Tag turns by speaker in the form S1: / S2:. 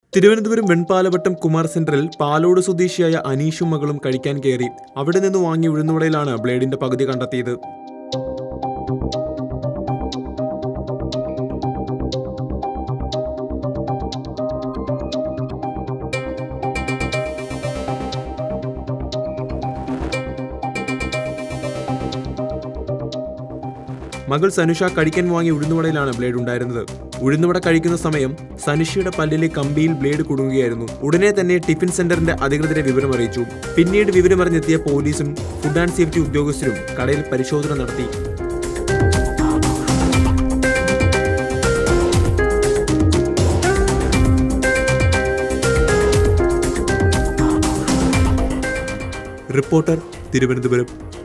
S1: തിരുവനന്തപുരം വെൺപാലവട്ടം കുമാർ സെന്ററിൽ പാലോട് സ്വദേശിയായ അനീഷും മകളും കഴിക്കാൻ കയറി അവിടെ നിന്ന് വാങ്ങിയ ഉഴുന്നുവടയിലാണ് ബ്ലേഡിന്റെ പകുതി കണ്ടെത്തിയത് മകൾ സനുഷ കഴിക്കാൻ വാങ്ങിയ ഉഴുന്നുവടയിലാണ് ബ്ലേഡ് ഉണ്ടായിരുന്നത് ഉഴുന്നുവട കഴിക്കുന്ന സമയം സനുഷയുടെ പല്ലിലെ കമ്പിയിൽ ബ്ലേഡ് കുടുങ്ങുകയായിരുന്നു ഉടനെ തന്നെ ടിഫിൻ സെന്ററിന്റെ അധികൃതരെ വിവരം അറിയിച്ചു പിന്നീട് വിവരമറിഞ്ഞെത്തിയ പോലീസും ഫുഡ് ആൻഡ് സേഫ്റ്റി ഉദ്യോഗസ്ഥരും കടയിൽ പരിശോധന നടത്തി റിപ്പോർട്ടർ തിരുവനന്തപുരം